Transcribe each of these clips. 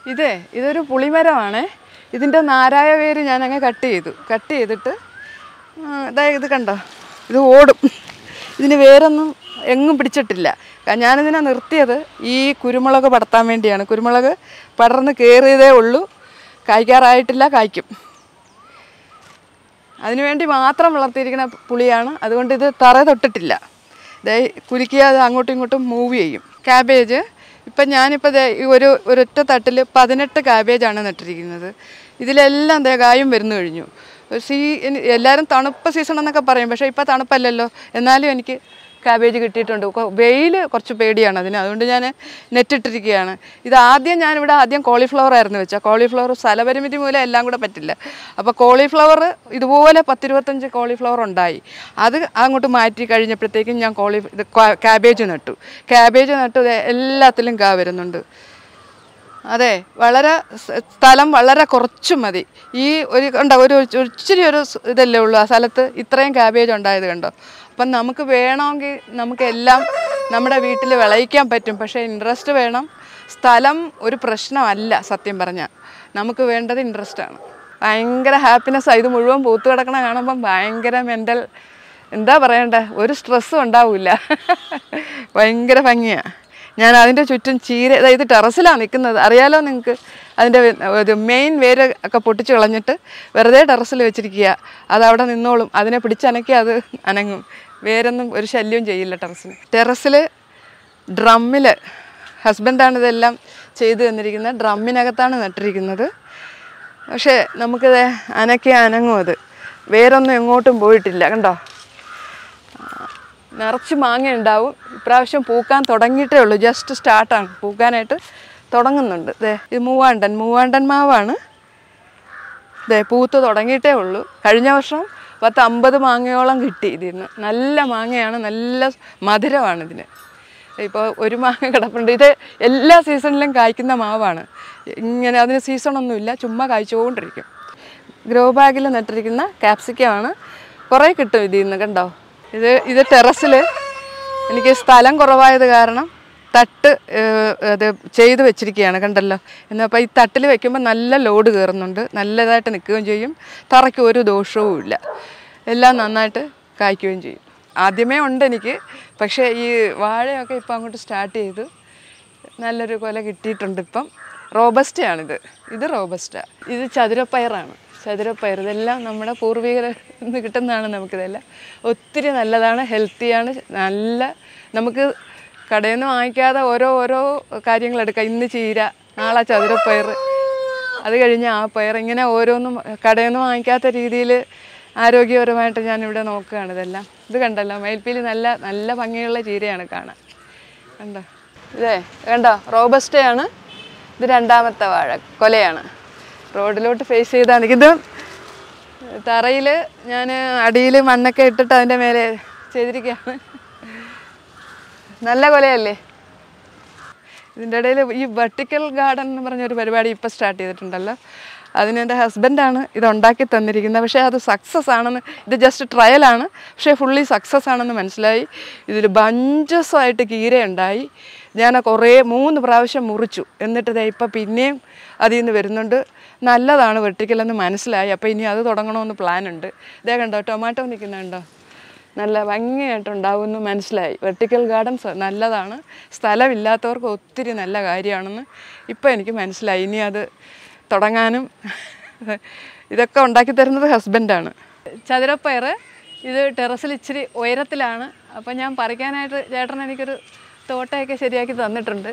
ഇതേ ഇതൊരു പുളിമരമാണേ ഇതിൻ്റെ നാരായ വേര് ഞാൻ അങ്ങ് കട്ട് ചെയ്തു കട്ട് ചെയ്തിട്ട് ആ, ദാ ഇത് കണ്ടോ ഇത് ഓടും ഇതിന് വേരൊന്നും എങ്ങും പിടിച്ചിട്ടില്ല ക- ഞാനിതിനെ നിർത്തിയത് ഈ കുരുമുളക് പടത്താൻ വേണ്ടിയാണ് കുരുമുളക് പടർന്ന് കയറിയതേ ഉള്ളൂ കായ്ക്കാറായിട്ടില്ല കായ്ക്കും അതിനുവേണ്ടി മാത്രം വളർത്തിയിരിക്കുന്ന പുളിയാണ് അതുകൊണ്ട് ഇത് തറ തൊട്ടിട്ടില്ല ദേ കുലുക്കിയാൽ അത് അങ്ങോട്ടും ഇങ്ങോട്ടും മൂവ് ചെയ്യും ക്യാബേജ് ഇപ്പം ഞാനിപ്പോൾ ദേ ഈ ഒരു ഒരൊറ്റ തട്ടിൽ പതിനെട്ട് ക്യാബേജാണ് നട്ടിരിക്കുന്നത് ഇതിലെല്ലാം ദേ കായും വരുന്നു കഴിഞ്ഞു സീ ഇനി- എല്ലാവരും തണുപ്പ് സീസൺ എന്നൊക്കെ പറയും പക്ഷേ ഇപ്പോൾ തണുപ്പല്ലല്ലോ എന്നാലും എനിക്ക് കാബേജ് കിട്ടിയിട്ടുണ്ട് വെയിൽ കുറച്ച് പേടിയാണ് അതിന് അതുകൊണ്ട് ഞാൻ നെറ്റിട്ടിരിക്കുകയാണ് ഇത് ആദ്യം ഞാനിവിടെ ആദ്യം കോളിഫ്ലവർ ആയിരുന്നു വെച്ചാൽ കോളിഫ്ലവർ സ്ഥലപരിമിതി മൂലം എല്ലാം കൂടെ പറ്റില്ല അപ്പോൾ കോളിഫ്ലവർ ഇതുപോലെ പത്തിരുപത്തഞ്ച് കോളിഫ്ലവർ ഉണ്ടായി അത് അങ്ങോട്ട് മാറ്റി കഴിഞ്ഞപ്പോഴത്തേക്കും ഞാൻ കോളി ഇത് ക്യാബേജ് നട്ടു ക്യാബേജ് നട്ടു ദേ എല്ലാത്തിലും കാ വരുന്നുണ്ട് അതെ വളരെ സ് സ്ഥലം വളരെ കുറച്ച് മതി ഈ ഒരു കണ്ടോ ഒരു ഒരു ഇച്ചിരി ഒരു സ് ഇതല്ലേ ഉള്ളൂ ആ സ്ഥലത്ത് ഇത്രയും ക്യാബേജ് ഉണ്ടായത് കണ്ടോ അപ്പം നമുക്ക് വേണമെങ്കിൽ നമുക്ക് എല്ലാം നമ്മുടെ വീട്ടിൽ വിളയിക്കാൻ പറ്റും പക്ഷേ ഇൻട്രസ്റ്റ് വേണം സ്ഥലം ഒരു പ്രശ്നമല്ല സത്യം പറഞ്ഞാൽ നമുക്ക് വേണ്ടത് ഇൻട്രസ്റ്റാണ് ഭയങ്കര ഹാപ്പിനെസ്സാണ് ഇത് മുഴുവൻ പൂത്ത് കിടക്കണ കാണുമ്പം ഭയങ്കര മെൻ്റൽ എന്താ പറയണ്ടേ ഒരു സ്ട്രെസ്സും ഉണ്ടാവില്ല ഭയങ്കര ഭംഗിയാണ് ഞാൻ അതിൻ്റെ ചുറ്റും ചീര ദാ ഇത് ടെറസിലാണ് നിൽക്കുന്നത് അറിയാലോ നിങ്ങൾക്ക് അതിൻ്റെ ഇത് മെയിൻ വേര് ഒക്കെ പൊട്ടിച്ച് കളഞ്ഞിട്ട് വെറുതെ ടെറസിൽ വെച്ചിരിക്കുക അത് അവിടെ നിന്നോളും അതിനെ പിടിച്ചനക്കി അത് അനങ്ങും വേരൊന്നും ഒരു ശല്യവും ചെയ്യില്ല ടെറസിന് ടെറസിൽ ഡ്രമ്മിൽ ഹസ്ബൻഡാണ് ഇതെല്ലാം ചെയ്തു തന്നിരിക്കുന്നത് ഡ്രമ്മിനകത്താണ് നട്ടിരിക്കുന്നത് പക്ഷേ നമുക്കിത് അനക്കി അനങ്ങും അത് വേരൊന്നും എങ്ങോട്ടും പോയിട്ടില്ല കണ്ടോ നിറച്ച് മാങ്ങ ഉണ്ടാവും ഇപ്രാവശ്യം പൂക്കാൻ തുടങ്ങിയിട്ടേ ഉള്ളൂ ജസ്റ്റ് സ്റ്റാർട്ടാണ് പൂക്കാനായിട്ട് തുടങ്ങുന്നുണ്ട് ദേ ഇത് മൂവാണ്ടൻ മൂവാണ്ടൻ മാവാണ് ദേ പൂത്ത് തുടങ്ങിയിട്ടേ ഉള്ളൂ കഴിഞ്ഞ വർഷം പത്ത് അമ്പത് മാങ്ങയോളം കിട്ടി ഇതിന്ന് നല്ല മാങ്ങയാണ് നല്ല മധുരമാണ് ഇതിന് ഇപ്പോൾ ഒരു മാങ്ങ കിടപ്പുണ്ട് ഇത് എല്ലാ സീസണിലും കായ്ക്കുന്ന മാവാണ് ഇങ്ങനെ അതിന് സീസണൊന്നുമില്ല ചുമ്മാ കായ്ച്ചുകൊണ്ടിരിക്കും ഗ്രോ ബാഗിൽ നട്ടിരിക്കുന്ന ക്യാപ്സിക്കമാണ് കുറേ കിട്ടും ഇതിൽ നിന്ന് കണ്ടോ ഇത് ഇത് ടെറസിൽ എനിക്ക് സ്ഥലം കുറവായത് കാരണം തട്ട് ഏഹ്, അത് ചെയ്ത് വെച്ചിരിക്കുകയാണ് കണ്ടല്ലോ എന്നപ്പോൾ ഈ തട്ടിൽ വെക്കുമ്പോൾ നല്ല ലോഡ് കയറുന്നുണ്ട് നല്ലതായിട്ട് നിൽക്കുകയും ചെയ്യും തറയ്ക്ക് ഒരു ദോഷവും ഇല്ല എല്ലാം നന്നായിട്ട് കായ്ക്കുകയും ചെയ്യും ആദ്യമേ ഉണ്ട് എനിക്ക് പക്ഷേ ഈ വാഴയൊക്കെ ഇപ്പം അങ്ങോട്ട് സ്റ്റാർട്ട് ചെയ്തു നല്ലൊരു കൊല കിട്ടിയിട്ടുണ്ട് ഇപ്പം റോബസ്റ്റയാണിത് ഇത് റോബസ്റ്റ ഇത് ചതുരപ്പയറാണ് ചതുരപ്പയർ ഇതെല്ലാം നമ്മുടെ പൂർവികരിൽ നിന്ന് കിട്ടുന്നതാണ് നമുക്കിതെല്ലാം ഒത്തിരി നല്ലതാണ് ഹെൽത്തിയാണ് നല്ല നമുക്ക് കടയിൽ നിന്ന് വാങ്ങിക്കാതെ ഓരോ ഓരോ കാര്യങ്ങൾ എടുക്കാം ഇന്ന് ചീര നാളെ ചതുരപ്പയർ അത് കഴിഞ്ഞ് ആ പയർ ഇങ്ങനെ ഓരോന്നും കടയിൽ നിന്ന് വാങ്ങിക്കാത്ത രീതിയിൽ ആരോഗ്യപരമായിട്ട് ഞാനിവിടെ നോക്കുകയാണ് ഇതെല്ലാം ഇത് കണ്ടല്ലോ മയിൽപ്പീലി നല്ല നല്ല ഭംഗിയുള്ള ചീരയാണ് കാണാൻ കണ്ടോ ഇതേ കണ്ടോ റോബസ്റ്റയാണ് ഇത് രണ്ടാമത്തെ വാഴ കൊലയാണ് റോഡിലോട്ട് ഫേസ് ചെയ്താണ് ഇത് തറയിൽ ഞാൻ അടിയിൽ മണ്ണൊക്കെ ഇട്ടിട്ട് അതിൻ്റെ മേലെ ചെയ്തിരിക്കുകയാണ് നല്ല കൊലയല്ലേ ഇതിൻ്റെ ഇടയിൽ ഈ വെർട്ടിക്കൽ ഗാർഡൻ എന്ന് പറഞ്ഞൊരു പരിപാടി ഇപ്പോൾ സ്റ്റാർട്ട് ചെയ്തിട്ടുണ്ടല്ലോ അതിന് എൻ്റെ ഹസ്ബൻഡാണ് ഇത് ഉണ്ടാക്കി തന്നിരിക്കുന്നത് പക്ഷേ അത് സക്സസ് ആണെന്ന് ഇത് ജസ്റ്റ് ട്രയലാണ് പക്ഷേ ഫുള്ളി സക്സസ് ആണെന്ന് മനസ്സിലായി ഇതിൽ ബഞ്ചസ് ആയിട്ട് കീരയുണ്ടായി ഞാൻ കുറേ മൂന്ന് പ്രാവശ്യം മുറിച്ചു എന്നിട്ട് ദേ ഇപ്പം പിന്നെയും അതിൽ നിന്ന് വരുന്നുണ്ട് നല്ലതാണ് വെർട്ടിക്കലെന്ന് മനസ്സിലായി അപ്പോൾ ഇനി അത് തുടങ്ങണമെന്ന് പ്ലാനുണ്ട് ഇതേ കണ്ടോ ടൊമാറ്റോ നിൽക്കുന്നുണ്ടോ നല്ല ഭംഗിയായിട്ടുണ്ടാവുമെന്ന് മനസ്സിലായി വെർട്ടിക്കൽ ഗാർഡൻസ് നല്ലതാണ് സ്ഥലമില്ലാത്തവർക്ക് ഒത്തിരി നല്ല കാര്യമാണെന്ന് ഇപ്പോൾ എനിക്ക് മനസ്സിലായി ഇനി അത് തുടങ്ങാനും ഇതൊക്കെ ഉണ്ടാക്കി തരുന്നത് ഹസ്ബൻഡാണ് ചതുരപ്പയർ ഇത് ടെറസിൽ ഇച്ചിരി ഉയരത്തിലാണ് അപ്പോൾ ഞാൻ പറിക്കാനായിട്ട് ചേട്ടൻ എനിക്കൊരു തോട്ടയൊക്കെ ശരിയാക്കി തന്നിട്ടുണ്ട്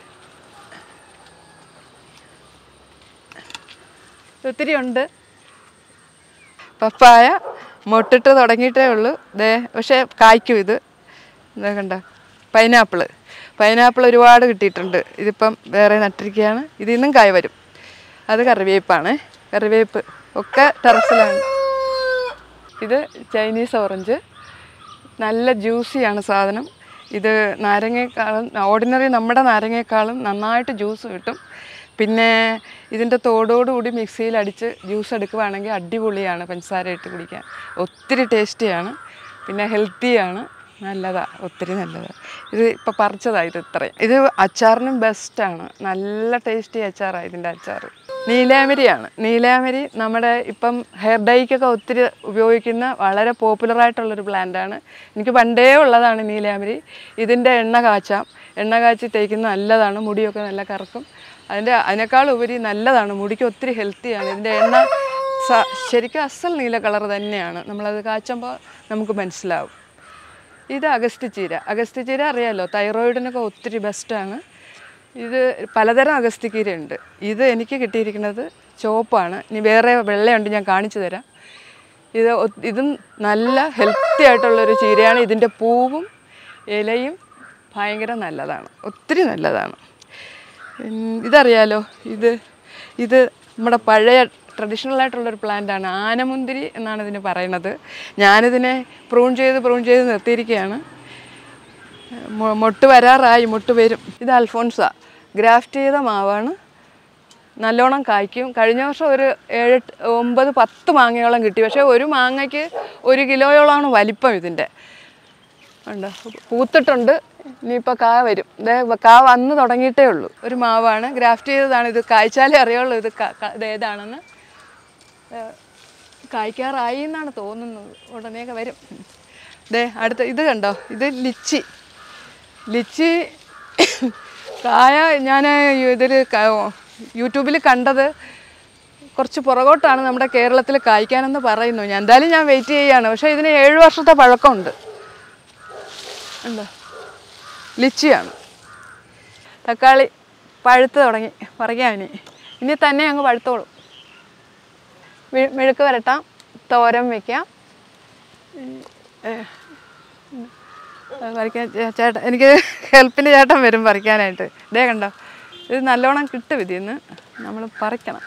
ഒത്തിരി ഉണ്ട് പപ്പായ മൊട്ടിട്ട് തുടങ്ങിയിട്ടേ ഉള്ളൂ ദേ പക്ഷേ കായ്ക്കും ഇത് ഇതാ കണ്ട പൈനാപ്പിള് പൈനാപ്പിൾ ഒരുപാട് കിട്ടിയിട്ടുണ്ട് ഇതിപ്പം വേറെ നട്ടിരിക്കുകയാണ് ഇതിൽ നിന്നും കായ് വരും അത് കറിവേപ്പാണ് കറിവേപ്പ് ഒക്കെ ടെറസിലാണ് ഇത് ചൈനീസ് ഓറഞ്ച് നല്ല ജ്യൂസിയാണ് സാധനം ഇത് നാരങ്ങയെക്കാളും ഓർഡിനറി നമ്മുടെ നാരങ്ങയെക്കാളും നന്നായിട്ട് ജ്യൂസ് കിട്ടും പിന്നെ ഇതിൻ്റെ തോടോടുകൂടി മിക്സിയിൽ അടിച്ച് ജ്യൂസ് എടുക്കുവാണെങ്കിൽ അടിപൊളിയാണ് പഞ്ചസാര ഇട്ട് കുടിക്കാൻ ഒത്തിരി ടേസ്റ്റിയാണ് പിന്നെ ഹെൽത്തിയാണ് നല്ലതാ ഒത്തിരി നല്ലതാ ഇത് ഇപ്പം പറിച്ചതാ ഇത് ഇത്രയും ഇത് അച്ചാറിനും ബെസ്റ്റാണ് നല്ല ടേസ്റ്റി അച്ചാറാണ് ഇതിൻ്റെ അച്ചാർ നീലാമരിയാണ് നീലാമരി നമ്മുടെ ഇപ്പം ഹെയർ ഡൈക്കൊക്കെ ഒത്തിരി ഉപയോഗിക്കുന്ന വളരെ പോപ്പുലറായിട്ടുള്ളൊരു പ്ലാന്റാണ് എനിക്ക് പണ്ടേ ഉള്ളതാണ് നീലാമരി ഇതിൻ്റെ എണ്ണ കാച്ചാം എണ്ണ കാച്ചി തേക്കുന്ന നല്ലതാണ് മുടിയൊക്കെ നല്ല കറക്കും അതിൻ്റെ അതിനേക്കാൾ ഉപരി നല്ലതാണ് മുടിക്ക് ഒത്തിരി ഹെൽത്തിയാണ് ഇതിൻ്റെ എണ്ണ സ- ശരിക്കും അസൽ നീല കളർ തന്നെയാണ് നമ്മളത് കാച്ചുമ്പോൾ നമുക്ക് മനസ്സിലാവും ഇത് അഗസ്ത്യച്ചീര അഗസ്ത്യച്ചീര അറിയാലോ തൈറോയിഡിനൊക്കെ ഒത്തിരി ബെസ്റ്റാണ് ഇത് പലതരം അഗസ്ത്യക്കീരയുണ്ട് ഇത് എനിക്ക് കിട്ടിയിരിക്കുന്നത് ചുവപ്പാണ് ഇനി വേറെ വെള്ളയുണ്ട് ഞാൻ കാണിച്ചു തരാം ഇത് ഒ- ഇതും നല്ല ഹെൽത്തി ആയിട്ടുള്ളൊരു ചീരയാണ് ഇതിൻ്റെ പൂവും ഇലയും ഭയങ്കര നല്ലതാണ് ഒത്തിരി നല്ലതാണ് ഉം, ഇതറിയാലോ ഇത് ഇത് നമ്മുടെ പഴയ ട്രഡീഷണൽ ആയിട്ടുള്ളൊരു പ്ലാന്റാണ് ആനമുന്തിരി എന്നാണ് ഇതിന് പറയുന്നത് ഞാനിതിനെ പ്രൂൺ ചെയ്ത് പ്രൂൺ ചെയ്ത് നിർത്തിയിരിക്കുകയാണ് മൊ- മൊട്ട് വരാറായി മൊട്ട് വരും ഇത് അൽഫോൺസ ഗ്രാഫ്റ്റ് ചെയ്ത മാവാണ് നല്ലോണം കായ്ക്കും കഴിഞ്ഞ വർഷം ഒരു ഏഴ് എട്ട് ഒമ്പത് പത്ത് മാങ്ങയോളം കിട്ടി പക്ഷേ ഒരു മാങ്ങയ്ക്ക് ഒരു കിലോയോളമാണ് വലിപ്പം ഇതിൻ്റെ ഉണ്ട് പൂത്തിട്ടുണ്ട് ഇനിയിപ്പോൾ കാ വരും ദേ കാ വന്ന് തുടങ്ങിയിട്ടേ ഉള്ളൂ ഒരു മാവാണ് ഗ്രാഫ്റ്റ് ചെയ്തതാണ് ഇത് കായ്ച്ചാലേ അറിയുള്ളൂ ഇത് ക- ക- ഇത് ഏതാണെന്ന് ഏഹ് കായ്ക്കാറായി എന്നാണ് തോന്നുന്നത് ഉടനെയൊക്കെ വരും ദേ അടുത്ത ഇത് കണ്ടോ ഇത് ലിച്ചി ലിച്ചി കായ ഞാൻ ഇതിൽ യൂട്യൂബിൽ കണ്ടത് കുറച്ച് പുറകോട്ടാണ് നമ്മുടെ കേരളത്തിൽ കായ്ക്കാനെന്ന് പറയുന്നു ഞാൻ എന്തായാലും ഞാൻ വെയിറ്റ് ചെയ്യുകയാണ് പക്ഷേ ഇതിന് ഏഴ് വർഷത്തെ പഴക്കമുണ്ട് ഉണ്ടോ ലിച്ചിയാണ് തക്കാളി പഴുത്ത് തുടങ്ങി പറിക്കാം ഇനി ഇനി തന്നെ അങ്ങ് പഴുത്തോളും മെ- മെഴുക്ക് വരട്ടാം തോരൻ വെക്കാം അത് പറിക്കാൻ ചേ- ചേട്ടൻ എനിക്ക് ഹെൽപ്പിന് ചേട്ടൻ വരും പറിക്കാനായിട്ട് ഇതേ കണ്ടോ ഇത് നല്ലോണം കിട്ടും ഇതിന്ന് നമ്മൾ പറിക്കണം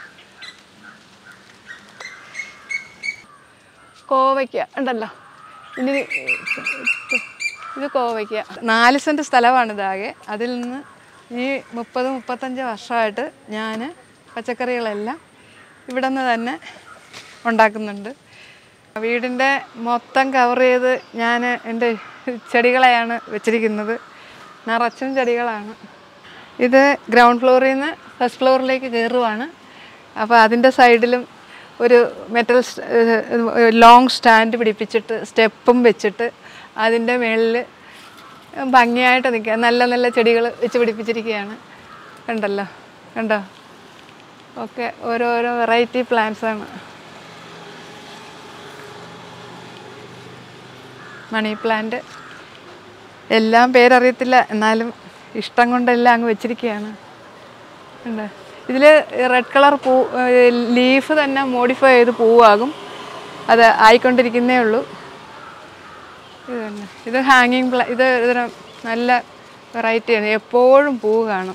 കോവയ്ക്ക ഉണ്ടല്ലോ ഇനി ഇത് കോവയ്ക്ക നാല് സെൻറ്റ് സ്ഥലമാണ് ഇതാകെ അതിൽ നിന്ന് ഈ മുപ്പത് മുപ്പത്തഞ്ച് വർഷമായിട്ട് ഞാൻ പച്ചക്കറികളെല്ലാം ഇവിടെ നിന്ന് തന്നെ ഉണ്ടാക്കുന്നുണ്ട് വീടിൻ്റെ മൊത്തം കവർ ചെയ്ത് ഞാൻ എൻ്റെ ചെടികളെയാണ് വെച്ചിരിക്കുന്നത് നിറച്ചും ചെടികളാണ് ഇത് ഗ്രൗണ്ട് ഫ്ലോറിൽ നിന്ന് ഫസ്റ്റ് ഫ്ലോറിലേക്ക് കയറുവാണ് അപ്പോൾ അതിൻ്റെ സൈഡിലും ഒരു മെറ്റൽ ലോങ് സ്റ്റാൻഡ് പിടിപ്പിച്ചിട്ട് സ്റ്റെപ്പും വെച്ചിട്ട് അതിൻ്റെ മുകളിൽ ഭംഗിയായിട്ട് നിൽക്കുക നല്ല നല്ല ചെടികൾ വെച്ച് പിടിപ്പിച്ചിരിക്കുകയാണ് കണ്ടല്ലോ കണ്ടോ ഓക്കെ ഓരോരോ വെറൈറ്റി പ്ലാന്റ്സ് ആണ് മണി പ്ലാന്റ് എല്ലാം പേരറിയത്തില്ല എന്നാലും ഇഷ്ടം കൊണ്ടെല്ലാം അങ്ങ് വെച്ചിരിക്കുകയാണ് ഉണ്ട് ഇതിൽ റെഡ് കളർ പൂ ലീഫ് തന്നെ മോഡിഫൈ ചെയ്ത് പൂവാകും അത് ആയിക്കൊണ്ടിരിക്കുന്നേ ഉള്ളൂ ഇത് തന്നെ ഇത് ഹാങ്ങിങ് പ്ലാ ഇത് ഇതിന് നല്ല വെറൈറ്റിയാണ് എപ്പോഴും പൂവ് കാണും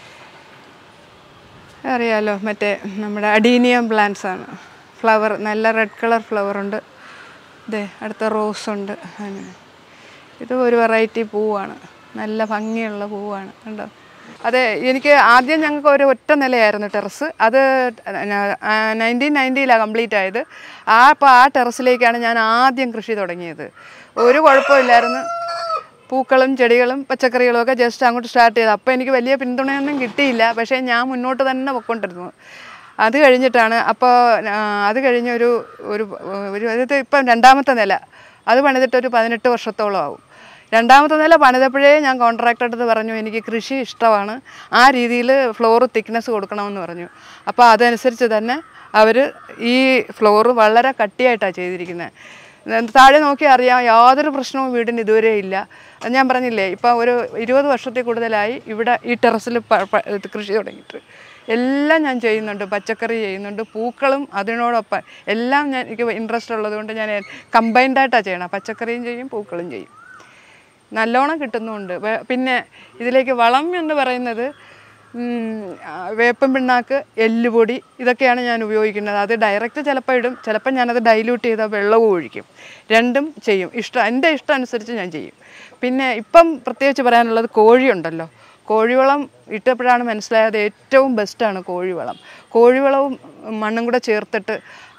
അറിയാലോ മറ്റേ നമ്മുടെ അഡീനിയം പ്ലാന്റ്സ് ആണ് ഫ്ലവർ നല്ല റെഡ് കളർ ഫ്ലവർ ഉണ്ട് ഇതേ അടുത്ത റോസ് ഉണ്ട് അങ്ങനെ ഇത് ഒരു വെറൈറ്റി പൂവാണ് നല്ല ഭംഗിയുള്ള പൂവാണ് കണ്ടോ അതെ എനിക്ക് ആദ്യം ഞങ്ങൾക്ക് ഒരു ഒറ്റ നിലയായിരുന്നു ടെറസ് അത് നയൻറ്റീൻ നയൻറ്റിയിലാണ് കംപ്ലീറ്റ് ആയത് ആ അപ്പോൾ ആ ടെറസിലേക്കാണ് ഞാൻ ആദ്യം കൃഷി തുടങ്ങിയത് ഒരു കുഴപ്പമില്ലായിരുന്നു പൂക്കളും ചെടികളും പച്ചക്കറികളും ഒക്കെ ജസ്റ്റ് അങ്ങോട്ട് സ്റ്റാർട്ട് ചെയ്ത് അപ്പോൾ എനിക്ക് വലിയ പിന്തുണയൊന്നും കിട്ടിയില്ല പക്ഷേ ഞാൻ മുന്നോട്ട് തന്നെ പൊയ്ക്കൊണ്ടിരുന്നു അത് കഴിഞ്ഞിട്ടാണ് അപ്പോൾ അത് കഴിഞ്ഞ് ഒരു ഒരു ഒരു അതായത് ഇപ്പം രണ്ടാമത്തെ നില അത് പണിതിട്ട് ഒരു പതിനെട്ട് വർഷത്തോളം ആവും രണ്ടാമത്തെ നില പണിതപ്പോഴേ ഞാൻ കോൺട്രാക്ടർ അടുത്ത് പറഞ്ഞു എനിക്ക് കൃഷി ഇഷ്ടമാണ് ആ രീതിയിൽ ഫ്ലോർ തിക്നെസ് കൊടുക്കണമെന്ന് പറഞ്ഞു അപ്പോൾ അതനുസരിച്ച് തന്നെ അവർ ഈ ഫ്ലോറ് വളരെ കട്ടിയായിട്ടാണ് ചെയ്തിരിക്കുന്നത് താഴെ നോക്കി അറിയാം യാതൊരു പ്രശ്നവും വീടിന് ഇതുവരെ ഇല്ല അത് ഞാൻ പറഞ്ഞില്ലേ ഇപ്പം ഒരു ഇരുപത് വർഷത്തിൽ കൂടുതലായി ഇവിടെ ഈ ടെറസിൽ കൃഷി തുടങ്ങിയിട്ട് എല്ലാം ഞാൻ ചെയ്യുന്നുണ്ട് പച്ചക്കറി ചെയ്യുന്നുണ്ട് പൂക്കളും അതിനോടൊപ്പം എല്ലാം ഞാൻ എനിക്ക് ഇൻട്രസ്റ്റ് ഉള്ളതുകൊണ്ട് ഞാൻ കമ്പൈൻഡായിട്ടാണ് ചെയ്യണം പച്ചക്കറിയും ചെയ്യും പൂക്കളും ചെയ്യും നല്ലോണം കിട്ടുന്നുമുണ്ട് വേ- പിന്നെ ഇതിലേക്ക് വളം എന്ന് പറയുന്നത് ഉം, ആ, വേപ്പൻ പിണ്ണാക്ക് എല്ലുപൊടി ഇതൊക്കെയാണ് ഞാൻ ഉപയോഗിക്കുന്നത് അത് ഡയറക്റ്റ് ചിലപ്പോൾ ഇടും ചിലപ്പോൾ ഞാനത് ഡൈല്യൂട്ട് ചെയ്ത വെള്ളവും ഒഴിക്കും രണ്ടും ചെയ്യും ഇഷ്ടം എൻ്റെ ഇഷ്ടം അനുസരിച്ച് ഞാൻ ചെയ്യും പിന്നെ ഇപ്പം പ്രത്യേകിച്ച് പറയാനുള്ളത് കോഴിയുണ്ടല്ലോ കോഴിവളം ഇട്ടപ്പോഴാണ് മനസ്സിലായത് ഏറ്റവും ബെസ്റ്റാണ് കോഴിവളം കോഴിവളവും മണ്ണും കൂടെ ചേർത്തിട്ട്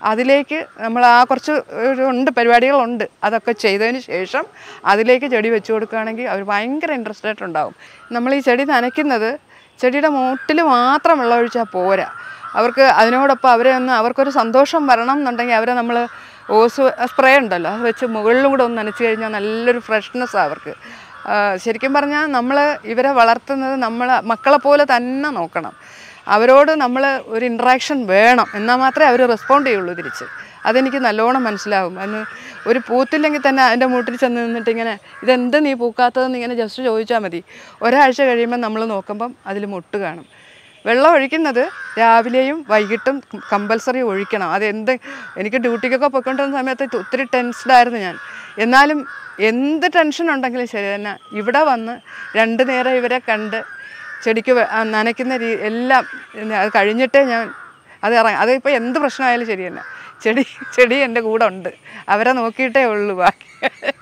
അതിലേക്ക് നമ്മൾ ആ കുറച്ച് ഒരു ഉണ്ട് പരിപാടികളുണ്ട് അതൊക്കെ ചെയ്തതിന് ശേഷം അതിലേക്ക് ചെടി വെച്ച് കൊടുക്കുകയാണെങ്കിൽ അവർ ഭയങ്കര ഇൻട്രസ്റ്റഡ് ഉണ്ടാവും നമ്മൾ ഈ ചെടി നനയ്ക്കുന്നത് ചെടിയുടെ മൂട്ടിൽ മാത്രം വെള്ളം ഒഴിച്ചാൽ പോരാ അവർക്ക് അതിനോടൊപ്പം അവരെ ഒന്ന് അവർക്കൊരു സന്തോഷം വരണം എന്നുണ്ടെങ്കിൽ അവരെ നമ്മൾ ഓസ് സ്പ്രേ ഉണ്ടല്ലോ അത് വെച്ച് മുകളിലും കൂടെ ഒന്ന് നനച്ച് കഴിഞ്ഞാൽ നല്ലൊരു ഫ്രഷ്നെസ്സാണ് അവർക്ക് ആ, ശരിക്കും പറഞ്ഞാൽ നമ്മൾ ഇവരെ വളർത്തുന്നത് നമ്മൾ മക്കളെ പോലെ തന്നെ നോക്കണം അവരോട് നമ്മൾ ഒരു ഇൻട്രാക്ഷൻ വേണം എന്നാൽ മാത്രമേ അവർ റെസ്പോണ്ട് ചെയ്യുള്ളൂ തിരിച്ച് അതെനിക്ക് നല്ലോണം മനസ്സിലാവും അന്ന് ഒരു പൂത്തില്ലെങ്കിൽ തന്നെ അതിൻ്റെ മൂട്ടിൽ ചെന്ന് നിന്നിട്ട് ഇങ്ങനെ ഇതെന്ത് നീ പൂക്കാത്തതെന്ന് ഇങ്ങനെ ജസ്റ്റ് ചോദിച്ചാൽ മതി ഒരാഴ്ച കഴിയുമ്പോൾ നമ്മൾ നോക്കുമ്പം അതിൽ മുട്ട് കാണും വെള്ളം ഒഴിക്കുന്നത് രാവിലെയും വൈകിട്ടും കമ്പൽസറി ഒഴിക്കണം അതെന്ത് എനിക്ക് ഡ്യൂട്ടിക്കൊക്കെ പോയിക്കൊണ്ടിരുന്ന സമയത്ത് ഇത് ഒത്തിരി ടെൻസ്ഡ് ആയിരുന്നു ഞാൻ എന്നാലും എന്ത് ടെൻഷൻ ഉണ്ടെങ്കിലും ശരി തന്നെ ഇവിടെ വന്ന് രണ്ട് നേരം ഇവരെ കണ്ട് ചെടിക്ക് വെ- ആ നനയ്ക്കുന്ന രീ എല്ലാം ഇന്ന് അത് കഴിഞ്ഞിട്ടേ ഞാൻ അത് ഇറങ്ങി അതിപ്പോൾ എന്ത് പ്രശ്നമായാലും ശരി തന്നെ ചെടി ചെടി എൻ്റെ കൂടെ ഉണ്ട് അവരെ നോക്കിയിട്ടേ ഉള്ളൂ ബാക്കി